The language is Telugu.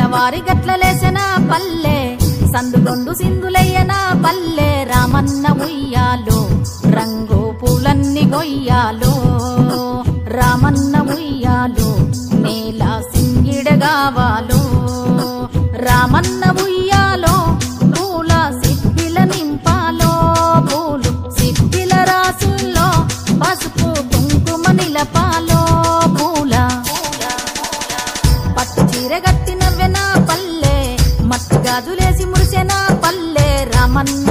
వారి గట్ల లేసిన పల్లె సందుగొండు సింధులయ్యన పల్లె రామన్న ఉయ్యాలో రంగు పూలన్నీ గొయ్యాలో రామన్న ఉయ్యాలో నేల సింగిడగావాలో రామన్న ఉయ్యాలో పూల సిప్పిల నింపాలో పూలు సిప్పిల రాసుల్లో పసుపు కుంకుమ నిలపాలో పూల పట్టు చీర గట్టిన వెన పల్లె మట్టి గాజులేసి మురిసెన పల్లె రామన్న